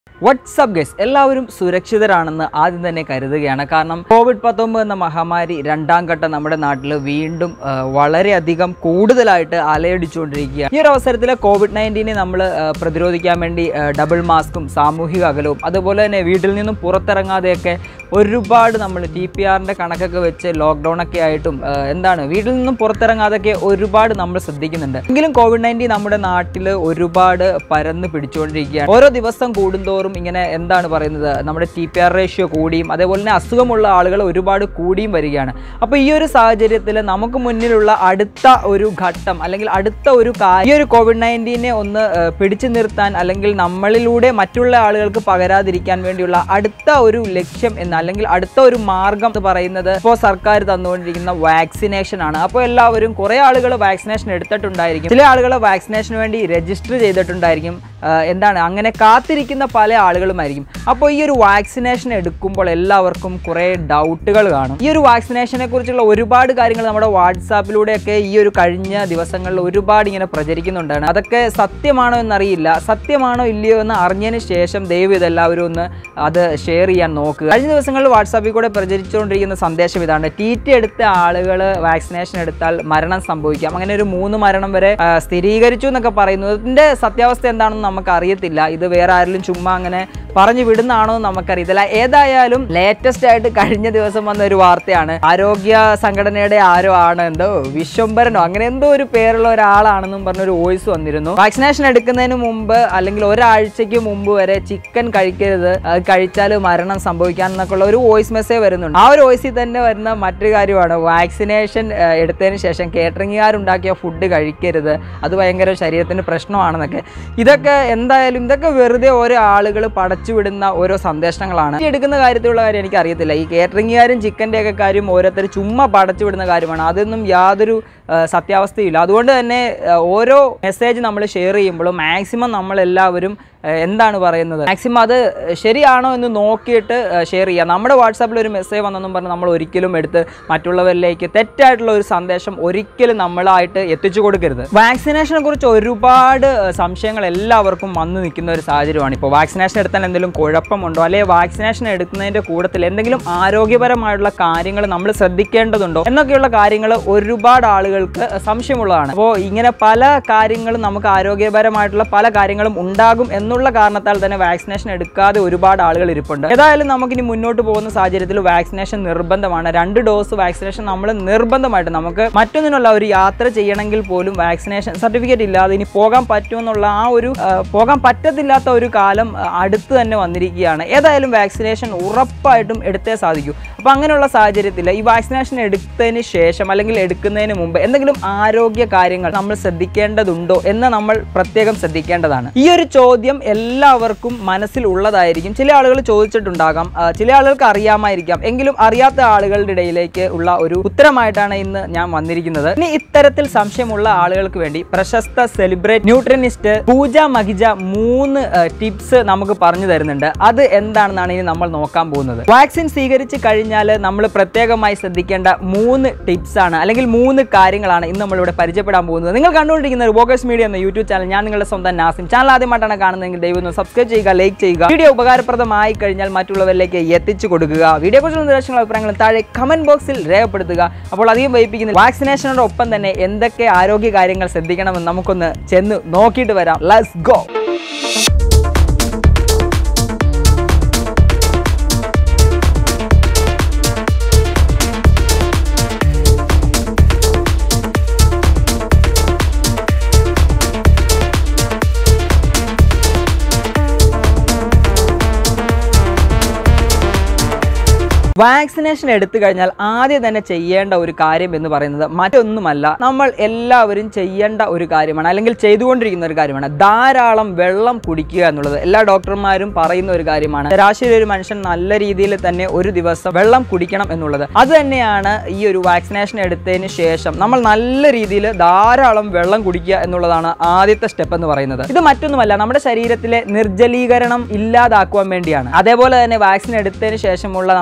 WhatsApp guys എല്ലാവരും സുരക്ഷിതരാണെന്ന് ആദ്യം തന്നെ കരുതുകയാണ് കാരണം കോവിഡ് പത്തൊമ്പത് എന്ന മഹാമാരി രണ്ടാം ഘട്ടം നമ്മുടെ നാട്ടിൽ വീണ്ടും ആ, വളരെയധികം കൂടുതലായിട്ട് അലയടിച്ചുകൊണ്ടിരിക്കുകയാണ് ഈ ഒരു അവസരത്തിൽ കോവിഡ് നയൻറ്റീനെ നമ്മൾ പ്രതിരോധിക്കാൻ വേണ്ടി ആ, ഡബിൾ മാസ്കും സാമൂഹിക അകലവും അതുപോലെ തന്നെ വീട്ടിൽ നിന്നും പുറത്തിറങ്ങാതെയൊക്കെ ഒരുപാട് നമ്മൾ ടി പി ആറിൻ്റെ കണക്കൊക്കെ വെച്ച് ലോക്ക്ഡൗൺ ഒക്കെ ആയിട്ടും ആ, എന്താണ് വീട്ടിൽ നിന്നും പുറത്തിറങ്ങാതൊക്കെ ഒരുപാട് നമ്മൾ ശ്രദ്ധിക്കുന്നുണ്ട് എങ്കിലും കോവിഡ് നയൻറ്റീൻ നമ്മുടെ നാട്ടിൽ ഒരുപാട് പരന്ന് പിടിച്ചുകൊണ്ടിരിക്കുകയാണ് ഓരോ ദിവസം കൂടുന്തോറും ഇങ്ങനെ എന്താണ് പറയുന്നത് നമ്മുടെ ടി പി ആർ റേഷ്യോ കൂടിയും അതേപോലെ തന്നെ അസുഖമുള്ള ആളുകൾ ഒരുപാട് കൂടിയും വരികയാണ് അപ്പോൾ ഈ ഒരു സാഹചര്യത്തിൽ നമുക്ക് മുന്നിലുള്ള അടുത്ത ഒരു ഘട്ടം അല്ലെങ്കിൽ അടുത്ത ഒരു കാര്യം ഈ ഒരു കോവിഡ് നയൻറ്റീനെ ഒന്ന് ആ, പിടിച്ചു നിർത്താൻ അല്ലെങ്കിൽ നമ്മളിലൂടെ മറ്റുള്ള ആളുകൾക്ക് പകരാതിരിക്കാൻ വേണ്ടിയുള്ള അടുത്ത ഒരു ലക്ഷ്യം എന്ന് അല്ലെങ്കിൽ അടുത്ത ഒരു മാർഗം എന്ന് പറയുന്നത് ഇപ്പോൾ സർക്കാർ തന്നുകൊണ്ടിരിക്കുന്ന വാക്സിനേഷൻ ആണ് അപ്പോൾ എല്ലാവരും കുറേ ആളുകൾ വാക്സിനേഷൻ എടുത്തിട്ടുണ്ടായിരിക്കും ചില ആളുകൾ വാക്സിനേഷന് വേണ്ടി രജിസ്റ്റർ ചെയ്തിട്ടുണ്ടായിരിക്കും ആ, എന്താണ് അങ്ങനെ കാത്തിരിക്കുന്ന പല ആളുകളുമായിരിക്കും അപ്പോൾ ഈ ഒരു വാക്സിനേഷൻ എടുക്കുമ്പോൾ എല്ലാവർക്കും കുറേ ഡൗട്ടുകൾ കാണും ഈ ഒരു വാക്സിനേഷനെ കുറിച്ചുള്ള ഒരുപാട് കാര്യങ്ങൾ നമ്മുടെ വാട്സാപ്പിലൂടെയൊക്കെ ഈ ഒരു കഴിഞ്ഞ ദിവസങ്ങളിൽ ഒരുപാട് ഇങ്ങനെ പ്രചരിക്കുന്നുണ്ടാണ് അതൊക്കെ സത്യമാണോ എന്നറിയില്ല സത്യമാണോ ഇല്ലയോ എന്ന് അറിഞ്ഞതിന് ശേഷം ദയവ് ഇതെല്ലാവരും ഒന്ന് അത് ഷെയർ ചെയ്യാൻ നോക്കുക കഴിഞ്ഞ ദിവസങ്ങളിൽ വാട്സാപ്പിൽ കൂടെ പ്രചരിച്ചുകൊണ്ടിരിക്കുന്ന സന്ദേശം ഇതാണ് ടി ടി എടുത്ത ആളുകൾ വാക്സിനേഷൻ എടുത്താൽ മരണം സംഭവിക്കാം അങ്ങനെ ഒരു മൂന്ന് മരണം വരെ ആ, സ്ഥിരീകരിച്ചു എന്നൊക്കെ പറയുന്നു ഇതിന്റെ സത്യാവസ്ഥ എന്താണെന്ന് നമുക്ക് അറിയത്തില്ല ഇത് വേറെ ആരെങ്കിലും ചുമ്മാ അങ്ങനെ പറഞ്ഞു വിടുന്നതാണോ എന്ന് നമുക്കറിയത്തില്ല ഏതായാലും ലേറ്റസ്റ്റ് ആയിട്ട് കഴിഞ്ഞ ദിവസം വന്ന ഒരു വാർത്തയാണ് ആരോഗ്യ സംഘടനയുടെ ആരോ ആണ് എന്തോ വിശ്വംഭരനോ അങ്ങനെ എന്തോ ഒരു പേരുള്ള ഒരാളാണെന്നും പറഞ്ഞൊരു വോയിസ് വന്നിരുന്നു വാക്സിനേഷൻ എടുക്കുന്നതിന് മുമ്പ് അല്ലെങ്കിൽ ഒരാഴ്ചയ്ക്ക് മുമ്പ് വരെ ചിക്കൻ കഴിക്കരുത് അത് കഴിച്ചാൽ മരണം സംഭവിക്കാൻ എന്നൊക്കെ ഉള്ള ഒരു വോയിസ് മെസ്സേജ് വരുന്നുണ്ട് ആ ഒരു വോയിസിൽ തന്നെ വരുന്ന മറ്റൊരു കാര്യമാണ് വാക്സിനേഷൻ എടുത്തതിന് ശേഷം കേറ്ററിംഗുകാരുണ്ടാക്കിയ ഫുഡ് കഴിക്കരുത് അത് ഭയങ്കര ശരീരത്തിന് പ്രശ്നമാണെന്നൊക്കെ ഇതൊക്കെ എന്തായാലും ഇതൊക്കെ വെറുതെ ഓരോ ആളുകൾ പടച്ചുവിടുന്ന ഓരോ സന്ദേശങ്ങളാണ് ഈ എടുക്കുന്ന കാര്യത്തിലുള്ള കാര്യം എനിക്ക് അറിയത്തില്ല ഈ കേറ്ററിംഗുകാരും ചിക്കൻ്റെ ഒക്കെ കാര്യം ഓരോരുത്തർ ചുമ്മാ പടച്ചുവിടുന്ന കാര്യമാണ് അതൊന്നും യാതൊരു ആ, സത്യാവസ്ഥയില്ല അതുകൊണ്ട് തന്നെ ആ, ഓരോ മെസ്സേജ് നമ്മൾ ഷെയർ ചെയ്യുമ്പോഴും മാക്സിമം നമ്മളെല്ലാവരും ആ, എന്താണ് പറയുന്നത് മാക്സിമം അത് ശരിയാണോ എന്ന് നോക്കിയിട്ട് ഷെയർ ചെയ്യുക നമ്മുടെ വാട്സാപ്പിൽ ഒരു മെസ്സേജ് വന്നെന്നും പറഞ്ഞ് നമ്മൾ ഒരിക്കലും എടുത്ത് മറ്റുള്ളവരിലേക്ക് തെറ്റായിട്ടുള്ള ഒരു സന്ദേശം ഒരിക്കലും നമ്മളായിട്ട് എത്തിച്ചു കൊടുക്കരുത് വാക്സിനേഷനെ കുറിച്ച് ഒരുപാട് ആ, സംശയങ്ങൾ എല്ലാവർക്കും വന്നു നിൽക്കുന്ന ഒരു സാഹചര്യമാണ് ഇപ്പോൾ വാക്സിനേഷൻ എടുത്താൽ എന്തെങ്കിലും കുഴപ്പമുണ്ടോ അല്ലെങ്കിൽ വാക്സിനേഷൻ എടുക്കുന്നതിൻ്റെ കൂട്ടത്തിൽ എന്തെങ്കിലും ആരോഗ്യപരമായിട്ടുള്ള കാര്യങ്ങൾ നമ്മൾ ശ്രദ്ധിക്കേണ്ടതുണ്ടോ എന്നൊക്കെയുള്ള കാര്യങ്ങൾ ഒരുപാട് ആളുകൾക്ക് സംശയമുള്ളതാണ് അപ്പോൾ ഇങ്ങനെ പല കാര്യങ്ങളും നമുക്ക് ആരോഗ്യപരമായിട്ടുള്ള പല കാര്യങ്ങളും ഉണ്ടാകും എന്നുള്ള കാരണത്താൽ തന്നെ വാക്സിനേഷൻ എടുക്കാതെ ഒരുപാട് ആളുകൾ ഇരിപ്പുണ്ട് ഏതായാലും നമുക്കിനി മുന്നോട്ട് പോകുന്ന സാഹചര്യത്തിൽ വാക്സിനേഷൻ നിർബന്ധമാണ് രണ്ട് ഡോസ് വാക്സിനേഷൻ നമ്മൾ നിർബന്ധമായിട്ട് നമുക്ക് മറ്റൊന്നിനുള്ള ഒരു യാത്ര ചെയ്യണമെങ്കിൽ പോലും വാക്സിനേഷൻ സർട്ടിഫിക്കറ്റ് ഇല്ലാതെ ഇനി പോകാൻ പറ്റുമെന്നുള്ള ആ ഒരു ആ, പോകാൻ പറ്റത്തില്ലാത്ത ഒരു കാലം ആ, അടുത്ത് തന്നെ വന്നിരിക്കുകയാണ് ഏതായാലും വാക്സിനേഷൻ ഉറപ്പായിട്ടും എടുത്തേ സാധിക്കൂ അപ്പോൾ അങ്ങനെയുള്ള സാഹചര്യത്തിൽ ഈ വാക്സിനേഷൻ എടുത്തതിന് ശേഷം അല്ലെങ്കിൽ എടുക്കുന്നതിന് മുമ്പ് എന്തെങ്കിലും ആരോഗ്യ കാര്യങ്ങൾ നമ്മൾ ശ്രദ്ധിക്കേണ്ടതുണ്ടോ എന്ന് നമ്മൾ പ്രത്യേകം ശ്രദ്ധിക്കേണ്ടതാണ് ഈ ഒരു ചോദ്യം എല്ലാവർക്കും മനസ്സിൽ ഉള്ളതായിരിക്കും ചില ആളുകൾ ചോദിച്ചിട്ടുണ്ടാകാം ആ, ചില ആളുകൾക്ക് അറിയാമായിരിക്കാം എങ്കിലും അറിയാത്ത ആളുകളുടെ ഇടയിലേക്ക് ഉള്ള ഒരു ഉത്തരമായിട്ടാണ് ഇന്ന് ഞാൻ വന്നിരിക്കുന്നത് ഇനി ഇത്തരത്തിൽ സംശയമുള്ള ആളുകൾക്ക് വേണ്ടി പ്രശസ്ത സെലിബ്രേറ്റ് ന്യൂട്രനിസ്റ്റ് പൂജ മഹിജ മൂന്ന് ടിപ്സ് നമുക്ക് പറഞ്ഞു തരുന്നുണ്ട് അത് എന്താണെന്നാണ് ഇനി നമ്മൾ നോക്കാൻ പോകുന്നത് വാക്സിൻ സ്വീകരിച്ച് കഴിഞ്ഞാൽ നമ്മൾ പ്രത്യേകമായി ശ്രദ്ധിക്കേണ്ട മൂന്ന് ടിപ്സ് ആണ് അല്ലെങ്കിൽ മൂന്ന് കാര്യങ്ങളാണ് ഇന്ന് നമ്മളിവിടെ പരിചയപ്പെടാൻ പോകുന്നത് നിങ്ങൾ കണ്ടുകൊണ്ടിരിക്കുന്ന റിവോക്കേഴ്സ് മീഡിയ എന്ന യൂട്യൂബ് ചാനൽ ഞാൻ നിങ്ങളുടെ സ്വന്തം നാസിം ചാനൽ ആദ്യമായിട്ടാണ് കാണുന്നതെങ്കിൽ ദയവ് ഒന്ന് സബ്സ്ക്രൈബ് ചെയ്യുക ലൈക്ക് ചെയ്യുക വീഡിയോ ഉപകാരപ്രദമായി കഴിഞ്ഞാൽ മറ്റുള്ളവരിലേക്ക് എത്തിച്ചു കൊടുക്കുക വീഡിയോ കുറിച്ചുള്ള നിർദ്ദേശങ്ങളും അഭിപ്രായങ്ങളും താഴെ കമന്റ് ബോക്സിൽ രേഖപ്പെടുത്തുക അപ്പോൾ അധികം വൈപ്പിക്കുന്ന വാക്സിനേഷനോടൊപ്പം തന്നെ എന്തൊക്കെ ആരോഗ്യ കാര്യങ്ങൾ ശ്രദ്ധിക്കണമെന്ന് നമുക്കൊന്ന് ചെന്ന് നോക്കിയിട്ട് വരാം ലെറ്റ്സ് ഗോ വാക്സിനേഷൻ എടുത്തു കഴിഞ്ഞാൽ ആദ്യം തന്നെ ചെയ്യേണ്ട ഒരു കാര്യം എന്ന് പറയുന്നത് മറ്റൊന്നുമല്ല നമ്മൾ എല്ലാവരും ചെയ്യേണ്ട ഒരു കാര്യമാണ് അല്ലെങ്കിൽ ചെയ്തുകൊണ്ടിരിക്കുന്ന ഒരു കാര്യമാണ് ധാരാളം വെള്ളം കുടിക്കുക എന്നുള്ളത് എല്ലാ ഡോക്ടർമാരും പറയുന്ന ഒരു കാര്യമാണ് ശരാശരി ഒരു മനുഷ്യൻ നല്ല രീതിയിൽ തന്നെ ഒരു ദിവസം വെള്ളം കുടിക്കണം എന്നുള്ളത് അത് തന്നെയാണ് ഈ ഒരു വാക്സിനേഷൻ എടുത്തതിന് ശേഷം നമ്മൾ നല്ല രീതിയിൽ ധാരാളം വെള്ളം കുടിക്കുക എന്നുള്ളതാണ് ആദ്യത്തെ സ്റ്റെപ്പ് എന്ന് പറയുന്നത് ഇത് മറ്റൊന്നുമല്ല നമ്മുടെ ശരീരത്തിലെ നിർജ്ജലീകരണം ഇല്ലാതാക്കുവാൻ വേണ്ടിയാണ് അതേപോലെ തന്നെ വാക്സിൻ എടുത്തതിന് ശേഷമുള്ള നമ്മുടെ കയ്യിൽ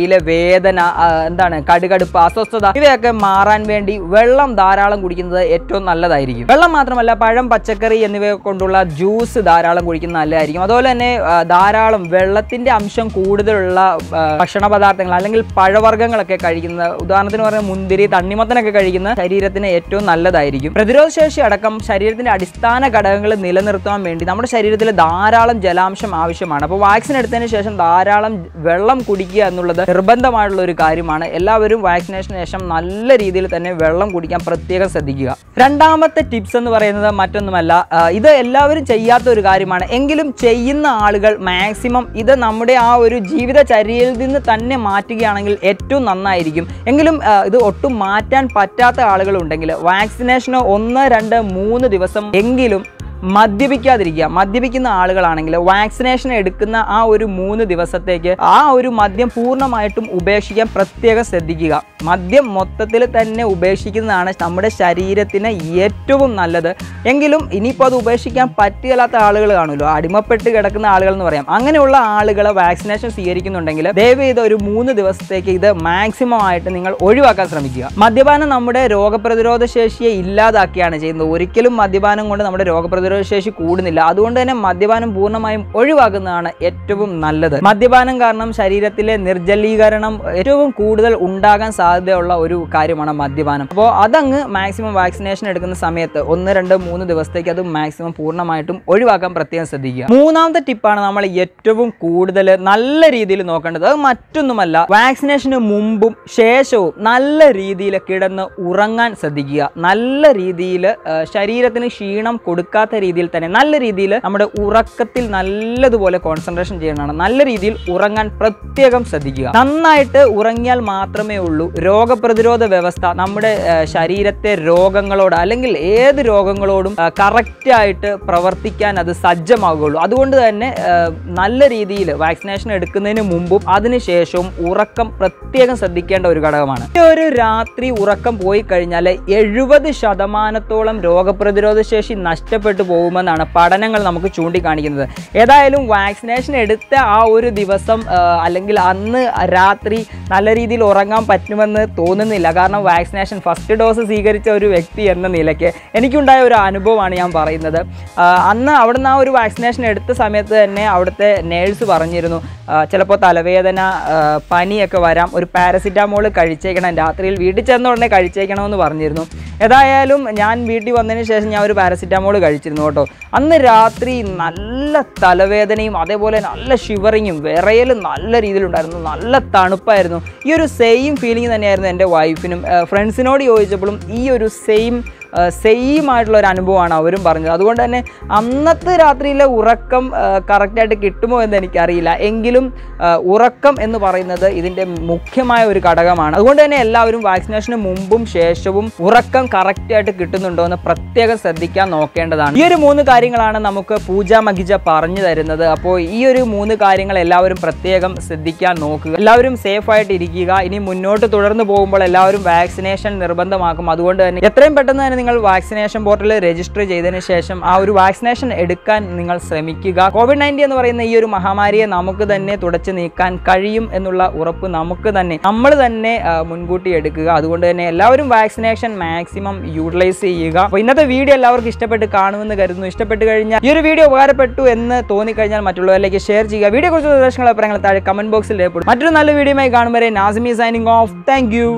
ബോഡിയിലെ വേദന ആ, എന്താണ് കടുകടുപ്പ് അസ്വസ്ഥത ഇവയൊക്കെ മാറാൻ വേണ്ടി വെള്ളം ധാരാളം കുടിക്കുന്നത് ഏറ്റവും നല്ലതായിരിക്കും വെള്ളം മാത്രമല്ല പഴം പച്ചക്കറി എന്നിവ കൊണ്ടുള്ള ജ്യൂസ് ധാരാളം കുടിക്കുന്നത് നല്ലതായിരിക്കും അതുപോലെ തന്നെ ആ, ധാരാളം വെള്ളത്തിന്റെ അംശം കൂടുതലുള്ള ആ, ഭക്ഷണ പദാർത്ഥങ്ങൾ അല്ലെങ്കിൽ പഴവർഗ്ഗങ്ങളൊക്കെ കഴിക്കുന്നത് ഉദാഹരണത്തിന് പറയുന്നത് മുന്തിരി തണ്ണിമത്തനൊക്കെ കഴിക്കുന്ന ശരീരത്തിന് ഏറ്റവും നല്ലതായിരിക്കും പ്രതിരോധ ശേഷി അടക്കം ശരീരത്തിന്റെ അടിസ്ഥാന ഘടകങ്ങൾ നിലനിർത്താൻ വേണ്ടി നമ്മുടെ ശരീരത്തിൽ ധാരാളം ജലാംശം ആവശ്യമാണ് അപ്പോൾ വാക്സിൻ എടുത്തതിന് ശേഷം ധാരാളം വെള്ളം കുടിക്കുക എന്നുള്ളത് നിർബന്ധമായിട്ടുള്ള ഒരു കാര്യമാണ് എല്ലാവരും വാക്സിനേഷന് ശേഷം നല്ല രീതിയിൽ തന്നെ വെള്ളം കുടിക്കാൻ പ്രത്യേകം ശ്രദ്ധിക്കുക രണ്ടാമത്തെ ടിപ്സ് എന്ന് പറയുന്നത് മറ്റൊന്നുമല്ല ആ, ഇത് എല്ലാവരും ചെയ്യാത്ത ഒരു കാര്യമാണ് എങ്കിലും ചെയ്യുന്ന ആളുകൾ മാക്സിമം ഇത് നമ്മുടെ ആ ഒരു ജീവിതചര്യയിൽ നിന്ന് തന്നെ മാറ്റുകയാണെങ്കിൽ ഏറ്റവും നന്നായിരിക്കും എങ്കിലും ആ, ഇത് ഒട്ടും മാറ്റാൻ പറ്റാത്ത ആളുകളുണ്ടെങ്കിൽ വാക്സിനേഷന് ഒന്ന് രണ്ട് മൂന്ന് ദിവസം എങ്കിലും മദ്യപിക്കാതിരിക്കുക മദ്യപിക്കുന്ന ആളുകളാണെങ്കിൽ വാക്സിനേഷൻ എടുക്കുന്ന ആ ഒരു മൂന്ന് ദിവസത്തേക്ക് ആ ഒരു മദ്യം പൂർണ്ണമായിട്ടും ഉപേക്ഷിക്കാൻ പ്രത്യേകം ശ്രദ്ധിക്കുക മദ്യം മൊത്തത്തിൽ തന്നെ ഉപേക്ഷിക്കുന്നതാണ് നമ്മുടെ ശരീരത്തിന് ഏറ്റവും നല്ലത് എങ്കിലും ഇനിയിപ്പോൾ അത് ഉപേക്ഷിക്കാൻ പറ്റില്ലാത്ത ആളുകൾ കാണുമല്ലോ അടിമപ്പെട്ട് കിടക്കുന്ന ആളുകൾ എന്ന് പറയാം അങ്ങനെയുള്ള ആളുകൾ വാക്സിനേഷൻ സ്വീകരിക്കുന്നുണ്ടെങ്കിൽ ദയവ് ചെയ്ത് ഒരു മൂന്ന് ദിവസത്തേക്ക് ഇത് മാക്സിമം ആയിട്ട് നിങ്ങൾ ഒഴിവാക്കാൻ ശ്രമിക്കുക മദ്യപാനം നമ്മുടെ രോഗപ്രതിരോധ ശേഷിയെ ഇല്ലാതാക്കിയാണ് ചെയ്യുന്നത് ഒരിക്കലും മദ്യപാനം കൊണ്ട് നമ്മുടെ രോഗപ്രതിരോധ ശേഷി കൂടുന്നില്ല അതുകൊണ്ട് തന്നെ മദ്യപാനം പൂർണ്ണമായും ഒഴിവാക്കുന്നതാണ് ഏറ്റവും നല്ലത് മദ്യപാനം കാരണം ശരീരത്തിലെ നിർജ്ജലീകരണം ഏറ്റവും കൂടുതൽ ഉണ്ടാകാൻ സാധ്യതയുള്ള ഒരു കാര്യമാണ് മദ്യപാനം അപ്പോൾ അതങ്ങ് മാക്സിമം വാക്സിനേഷൻ എടുക്കുന്ന സമയത്ത് ഒന്ന് രണ്ട് മൂന്ന് ദിവസത്തേക്ക് അത് മാക്സിമം പൂർണ്ണമായിട്ടും ഒഴിവാക്കാൻ പ്രത്യേകം ശ്രദ്ധിക്കുക മൂന്നാമത്തെ ടിപ്പാണ് നമ്മൾ ഏറ്റവും കൂടുതൽ നല്ല രീതിയിൽ നോക്കേണ്ടത് അത് മറ്റൊന്നുമല്ല വാക്സിനേഷന് മുമ്പും ശേഷവും നല്ല രീതിയിൽ കിടന്ന് ഉറങ്ങാൻ ശ്രദ്ധിക്കുക നല്ല രീതിയിൽ ശരീരത്തിന് ക്ഷീണം കൊടുക്കാത്ത രീതിയിൽ തന്നെ നല്ല രീതിയിൽ നമ്മുടെ ഉറക്കത്തിൽ നല്ലതുപോലെ കോൺസെൻട്രേഷൻ ചെയ്യണമാണ് നല്ല രീതിയിൽ ഉറങ്ങാൻ പ്രത്യേകം ശ്രദ്ധിക്കുക നന്നായിട്ട് ഉറങ്ങിയാൽ മാത്രമേ ഉള്ളൂ രോഗപ്രതിരോധ വ്യവസ്ഥ നമ്മുടെ ആ, ശരീരത്തെ രോഗങ്ങളോട് അല്ലെങ്കിൽ ഏത് രോഗങ്ങളോടും കറക്റ്റായിട്ട് പ്രവർത്തിക്കാൻ അത് സജ്ജമാകുകയുള്ളൂ അതുകൊണ്ട് തന്നെ ആ, നല്ല രീതിയിൽ വാക്സിനേഷൻ എടുക്കുന്നതിന് മുമ്പും അതിനുശേഷവും ഉറക്കം പ്രത്യേകം ശ്രദ്ധിക്കേണ്ട ഒരു ഘടകമാണ് ഈ ഒരു രാത്രി ഉറക്കം പോയി കഴിഞ്ഞാൽ എഴുപത് ശതമാനത്തോളം രോഗപ്രതിരോധ ശേഷി നഷ്ടപ്പെട്ടു പോകുമെന്നാണ് പഠനങ്ങൾ നമുക്ക് ചൂണ്ടിക്കാണിക്കുന്നത് ഏതായാലും വാക്സിനേഷൻ എടുത്ത ആ ഒരു ദിവസം ആ, അല്ലെങ്കിൽ അന്ന് രാത്രി നല്ല രീതിയിൽ ഉറങ്ങാൻ പറ്റുമെന്ന് തോന്നുന്നില്ല കാരണം വാക്സിനേഷൻ ഫസ്റ്റ് ഡോസ് സ്വീകരിച്ച ഒരു വ്യക്തി എന്ന നിലയ്ക്ക് എനിക്കുണ്ടായ ഒരു അനുഭവമാണ് ഞാൻ പറയുന്നത് ആ, അന്ന് അവിടുന്ന് ആ ഒരു വാക്സിനേഷൻ എടുത്ത സമയത്ത് തന്നെ അവിടുത്തെ നേഴ്സ് പറഞ്ഞിരുന്നു ചിലപ്പോൾ തലവേദന ആ, പനിയൊക്കെ വരാം ഒരു പാരസിറ്റാമോൾ കഴിച്ചേക്കണം രാത്രിയിൽ വീട്ടിൽ ചെന്ന ഉടനെ കഴിച്ചേക്കണമെന്ന് പറഞ്ഞിരുന്നു ഏതായാലും ഞാൻ വീട്ടിൽ വന്നതിന് ശേഷം ഞാൻ ഒരു പാരസിറ്റാമോൾ കഴിച്ചിരുന്നു കേട്ടോ അന്ന് രാത്രി നല്ല തലവേദനയും അതേപോലെ നല്ല ഷിവറിങ്ങും വിറയലും നല്ല രീതിയിലുണ്ടായിരുന്നു നല്ല തണുപ്പായിരുന്നു ഈ ഒരു സെയിം ഫീലിംഗ് തന്നെയായിരുന്നു എൻ്റെ വൈഫിനും ഫ്രണ്ട്സിനോട് ചോദിച്ചപ്പോഴും ഈ ഒരു സെയിം സെയിം ആയിട്ടുള്ള ഒരു അനുഭവമാണ് അവരും പറഞ്ഞത് അതുകൊണ്ട് തന്നെ അന്നത്തെ രാത്രിയിലെ ഉറക്കം കറക്റ്റായിട്ട് കിട്ടുമോ എന്ന് എനിക്കറിയില്ല എങ്കിലും ആ, ഉറക്കം എന്ന് പറയുന്നത് ഇതിൻ്റെ മുഖ്യമായ ഒരു ഘടകമാണ് അതുകൊണ്ട് തന്നെ എല്ലാവരും വാക്സിനേഷന് മുമ്പും ശേഷവും ഉറക്കം കറക്റ്റായിട്ട് കിട്ടുന്നുണ്ടോ എന്ന് പ്രത്യേകം ശ്രദ്ധിക്കാൻ നോക്കേണ്ടതാണ് ഈ ഒരു മൂന്ന് കാര്യങ്ങളാണ് നമുക്ക് പൂജ മഖിജ പറഞ്ഞു തരുന്നത് അപ്പോൾ ഈ ഒരു മൂന്ന് കാര്യങ്ങൾ എല്ലാവരും പ്രത്യേകം ശ്രദ്ധിക്കാൻ നോക്കുക എല്ലാവരും സേഫ് ആയിട്ട് ഇരിക്കുക ഇനി മുന്നോട്ട് തുടർന്ന് പോകുമ്പോൾ എല്ലാവരും വാക്സിനേഷൻ നിർബന്ധമാക്കും അതുകൊണ്ട് തന്നെ എത്രയും പെട്ടെന്ന് തന്നെ നിങ്ങൾ വാക്സിനേഷൻ പോർട്ടലിൽ രജിസ്റ്റർ ചെയ്തതിന് ശേഷം ആ ഒരു വാക്സിനേഷൻ എടുക്കാൻ നിങ്ങൾ ശ്രമിക്കുക കോവിഡ് നയൻറ്റീൻ എന്ന് പറയുന്ന ഈ ഒരു മഹാമാരിയെ നമുക്ക് തന്നെ തുടച്ചു നീക്കാൻ കഴിയും എന്നുള്ള ഉറപ്പ് നമുക്ക് തന്നെ നമ്മൾ തന്നെ ആ, മുൻകൂട്ടി എടുക്കുക അതുകൊണ്ട് തന്നെ എല്ലാവരും വാക്സിനേഷൻ മാക്സിമം യൂട്ടിലൈസ് ചെയ്യുക അപ്പോൾ ഇന്നത്തെ വീഡിയോ എല്ലാവർക്കും ഇഷ്ടപ്പെട്ട് കാണുമെന്ന് കരുതുന്നു ഇഷ്ടപ്പെട്ട് കഴിഞ്ഞാൽ ഈ ഒരു വീഡിയോ ഉപകാരപ്പെട്ടു എന്ന് തോന്നിക്കഴിഞ്ഞാൽ മറ്റുള്ളവരിലേക്ക് ഷെയർ ചെയ്യുക വീഡിയോ കുറിച്ച് നിർദ്ദേശങ്ങൾ അഭിപ്രായങ്ങൾ താഴെ കമന്റ് ബോക്സിൽ രേഖപ്പെടും മറ്റൊരു നല്ല വീഡിയോയുമായി കാണും വരെ നാസിമി സൈനിങ് ഓഫ് താങ്ക്